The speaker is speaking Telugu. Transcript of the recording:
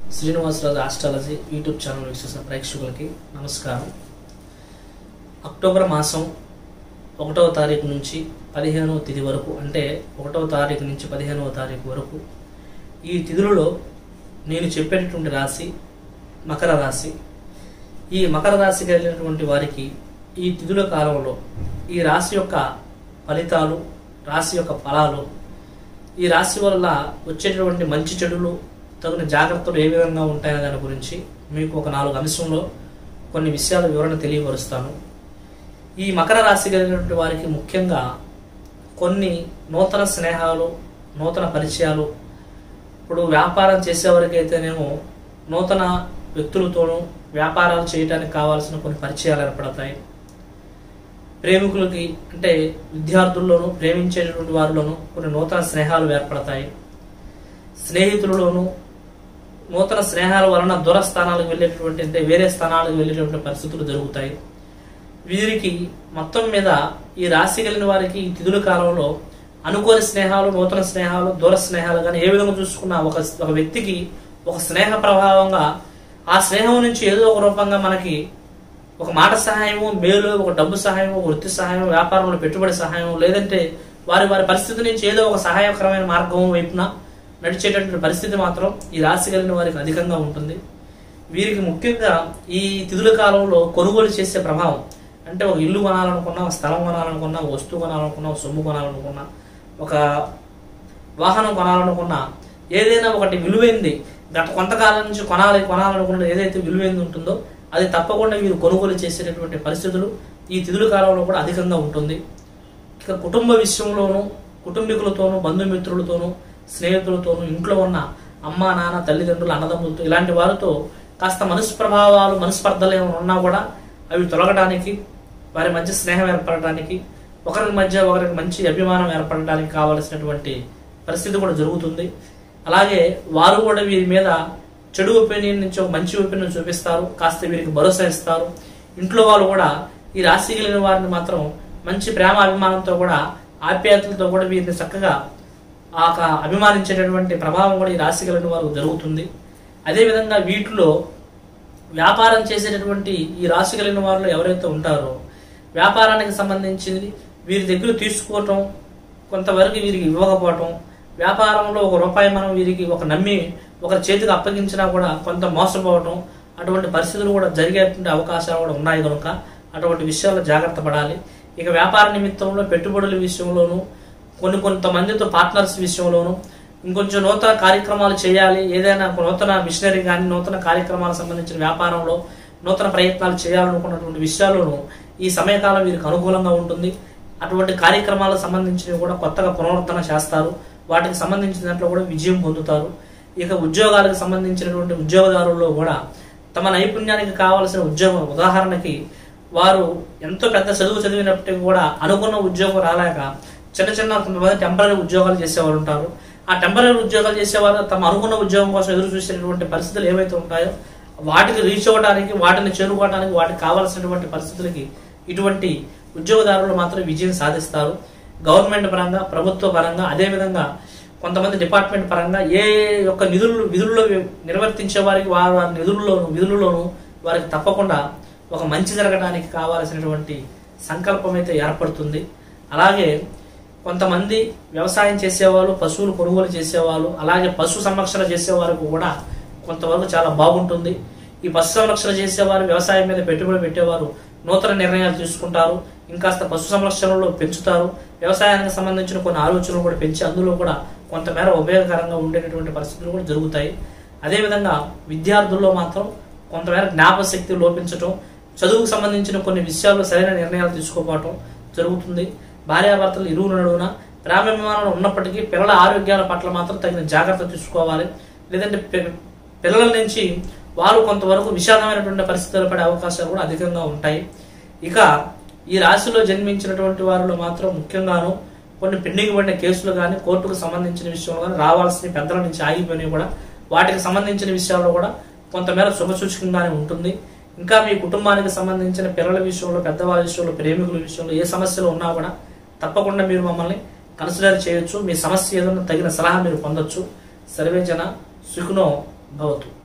శ్రీనివాసరాజు ఆస్ట్రాలజీ యూట్యూబ్ ఛానల్ వీక్షిస్తున్న ప్రేక్షకులకి నమస్కారం అక్టోబర్ మాసం ఒకటవ తారీఖు నుంచి పదిహేనవ తిథి వరకు అంటే ఒకటవ తారీఖు నుంచి పదిహేనవ తారీఖు వరకు ఈ తిథులలో నేను చెప్పేటటువంటి రాశి మకర రాశి ఈ మకర రాశి కలిగినటువంటి వారికి ఈ తిథుల కాలంలో ఈ రాశి యొక్క ఫలితాలు రాశి యొక్క ఫలాలు ఈ రాశి వల్ల వచ్చేటటువంటి మంచి చెడులు తగిన జాగ్రత్తలు ఏ విధంగా ఉంటాయనే దాని గురించి మీకు ఒక నాలుగు అంశంలో కొన్ని విషయాల వివరణ తెలియపరుస్తాను ఈ మకర రాశి కలిగినటువంటి వారికి ముఖ్యంగా కొన్ని నూతన స్నేహాలు నూతన పరిచయాలు ఇప్పుడు వ్యాపారం చేసేవారికి అయితేనేమో నూతన వ్యక్తులతోనూ వ్యాపారాలు చేయడానికి కావాల్సిన కొన్ని పరిచయాలు ఏర్పడతాయి ప్రేమికులకి అంటే విద్యార్థుల్లోనూ ప్రేమించేటటువంటి వారిలోనూ కొన్ని నూతన స్నేహాలు ఏర్పడతాయి స్నేహితులలోనూ నూతన స్నేహాల వలన దూర స్థానాలకు వెళ్ళేటటువంటి అంటే వేరే స్థానాలకు వెళ్ళేటటువంటి పరిస్థితులు జరుగుతాయి వీరికి మొత్తం మీద ఈ రాశి కలిగిన వారికి ఈ తిథుల కాలంలో అనుకోని స్నేహాలు నూతన స్నేహాలు దూర స్నేహాలు కానీ ఏ విధంగా చూసుకున్నా ఒక ఒక వ్యక్తికి ఒక స్నేహ ప్రభావంగా ఆ స్నేహం నుంచి ఏదో ఒక రూపంగా మనకి ఒక మాట సహాయము మేలు ఒక డబ్బు సహాయం ఒక వృత్తి సహాయం వ్యాపారంలో పెట్టుబడి సహాయం లేదంటే వారి వారి పరిస్థితి నుంచి ఏదో ఒక సహాయకరమైన మార్గం వైపున నడిచేటటువంటి పరిస్థితి మాత్రం ఈ రాశి కలిగిన వారికి అధికంగా ఉంటుంది వీరికి ముఖ్యంగా ఈ తిథుల కాలంలో కొనుగోలు చేసే ప్రభావం అంటే ఒక ఇల్లు కొనాలనుకున్నా ఒక స్థలం కొనాలనుకున్నా ఒక వస్తువు కొనాలనుకున్నా ఒక సొమ్ము కొనాలనుకున్నా ఒక వాహనం కొనాలనుకున్నా ఏదైనా ఒకటి విలువైంది గత కొంతకాలం నుంచి కొనాలి కొనాలనుకున్న ఏదైతే విలువైంది ఉంటుందో అది తప్పకుండా వీరు కొనుగోలు చేసేటటువంటి పరిస్థితులు ఈ తిథుల కాలంలో కూడా అధికంగా ఉంటుంది ఇక కుటుంబ విషయంలోనూ కుటుంబీకులతోనూ బంధుమిత్రులతోనూ స్నేహితులతోనూ ఇంట్లో ఉన్న అమ్మ నాన్న తల్లిదండ్రులు అన్నదమ్ములతో ఇలాంటి వారితో కాస్త మనసు ప్రభావాలు మనస్పర్ధలు ఏమైనా ఉన్నా కూడా అవి తొలగడానికి వారి మధ్య స్నేహం ఏర్పడటానికి ఒకరి మధ్య ఒకరికి మంచి అభిమానం ఏర్పడడానికి కావలసినటువంటి పరిస్థితి కూడా జరుగుతుంది అలాగే వారు కూడా వీరి మీద చెడు ఒపీనియన్ నుంచి ఒక మంచి ఒపీనియన్ చూపిస్తారు కాస్త వీరికి భరోసా ఇస్తారు ఇంట్లో వాళ్ళు కూడా ఈ రాశి కలిగిన వారిని మాత్రం మంచి ప్రేమ అభిమానంతో కూడా ఆప్యాయతలతో కూడా వీరిని చక్కగా ఆ యొక్క అభిమానించేటటువంటి ప్రభావం కూడా ఈ రాశి కలిగిన వారికి జరుగుతుంది అదేవిధంగా వీటిలో వ్యాపారం చేసేటటువంటి ఈ రాశి కలిగిన వారిలో ఎవరైతే ఉంటారో వ్యాపారానికి సంబంధించింది వీరి దగ్గర తీసుకోవటం కొంతవరకు వీరికి ఇవ్వకపోవటం వ్యాపారంలో ఒక రూపాయి మనం వీరికి ఒక నమ్మి ఒకరి చేతికి అప్పగించినా కూడా కొంత మోసపోవటం అటువంటి పరిస్థితులు కూడా జరిగేటువంటి అవకాశాలు కూడా ఉన్నాయి కనుక అటువంటి విషయాల్లో జాగ్రత్త పడాలి ఇక వ్యాపార నిమిత్తంలో పెట్టుబడుల విషయంలోనూ కొన్ని కొంతమందితో పార్ట్నర్స్ విషయంలోనూ ఇంకొంచెం నూతన కార్యక్రమాలు చేయాలి ఏదైనా ఒక నూతన మిషనరీ కానీ నూతన కార్యక్రమాలకు సంబంధించిన వ్యాపారంలో నూతన ప్రయత్నాలు చేయాలనుకున్నటువంటి విషయాల్లోనూ ఈ సమయకాలం వీరికి అనుకూలంగా ఉంటుంది అటువంటి కార్యక్రమాలకు సంబంధించినవి కూడా కొత్తగా పునరుద్ధరణ చేస్తారు వాటికి సంబంధించిన దాంట్లో కూడా విజయం పొందుతారు ఇక ఉద్యోగాలకు సంబంధించినటువంటి ఉద్యోగదారుల్లో కూడా తమ నైపుణ్యానికి కావాల్సిన ఉద్యోగం ఉదాహరణకి వారు ఎంతో పెద్ద చదువు చదివినప్పటికీ కూడా అనుకున్న ఉద్యోగం రాలేక చిన్న చిన్న కొంతమంది టెంపరీ ఉద్యోగాలు చేసేవారు ఉంటారు ఆ టెంపరీ ఉద్యోగాలు చేసేవారు తమ అనుకున్న ఉద్యోగం కోసం ఎదురు చూసేటువంటి పరిస్థితులు ఏవైతే ఉంటాయో వాటికి రీచ్ అవ్వడానికి వాటిని చేరుకోవడానికి వాటికి కావాల్సినటువంటి పరిస్థితులకి ఇటువంటి ఉద్యోగదారులు మాత్రం విజయం సాధిస్తారు గవర్నమెంట్ పరంగా ప్రభుత్వ పరంగా అదేవిధంగా కొంతమంది డిపార్ట్మెంట్ పరంగా ఏ యొక్క నిధులు విధుల్లో నిర్వర్తించే వారికి వారి వారి నిధుల్లోనూ విధులలోనూ వారికి తప్పకుండా ఒక మంచి జరగడానికి కావాల్సినటువంటి సంకల్పం అయితే ఏర్పడుతుంది అలాగే కొంతమంది వ్యవసాయం చేసేవాళ్ళు పశువులు కొనుగోలు చేసేవాళ్ళు అలాగే పశు సంరక్షణ చేసేవారికి కూడా కొంతవరకు చాలా బాగుంటుంది ఈ పశు సంరక్షణ చేసేవారు వ్యవసాయం మీద పెట్టుబడి పెట్టేవారు నూతన నిర్ణయాలు తీసుకుంటారు ఇంకాస్త పశు సంరక్షణలో పెంచుతారు వ్యవసాయానికి సంబంధించిన కొన్ని ఆలోచనలు కూడా పెంచి అందులో కూడా కొంతమేర ఉపయోగకరంగా ఉండేటటువంటి పరిస్థితులు కూడా జరుగుతాయి అదేవిధంగా విద్యార్థుల్లో మాత్రం కొంతమేర జ్ఞాపశక్తి లోపించటం చదువుకు సంబంధించిన కొన్ని విషయాల్లో సరైన నిర్ణయాలు తీసుకోకపోవటం జరుగుతుంది భార్యాభర్తలు ఇరువు నడువున ప్రేమాభిమానాలు ఉన్నప్పటికీ పిల్లల ఆరోగ్యాల పట్ల మాత్రం తగిన జాగ్రత్త తీసుకోవాలి లేదంటే పి- పిల్లల నుంచి వారు కొంతవరకు విషాదమైనటువంటి పరిస్థితులు పడే అవకాశాలు కూడా అధికంగా ఉంటాయి ఇక ఈ రాశిలో జన్మించినటువంటి వారిలో మాత్రం ముఖ్యంగాను కొన్ని పెండింగ్ పడిన కేసులు కానీ కోర్టుకు సంబంధించిన విషయంలో కానీ రావాల్సిన పెద్దల నుంచి ఆగిపోయినవి కూడా వాటికి సంబంధించిన విషయాల్లో కూడా కొంతమేర శుభసూచకంగానే ఉంటుంది ఇంకా మీ కుటుంబానికి సంబంధించిన పిల్లల విషయంలో పెద్దవాళ్ళ విషయంలో ప్రేమికుల విషయంలో ఏ సమస్యలు ఉన్నా కూడా తప్పకుండా మీరు మమ్మల్ని కన్సిడర్ చేయొచ్చు మీ సమస్య ఏదైనా తగిన సలహా మీరు పొందొచ్చు సర్వే జన సుఖనో భవతు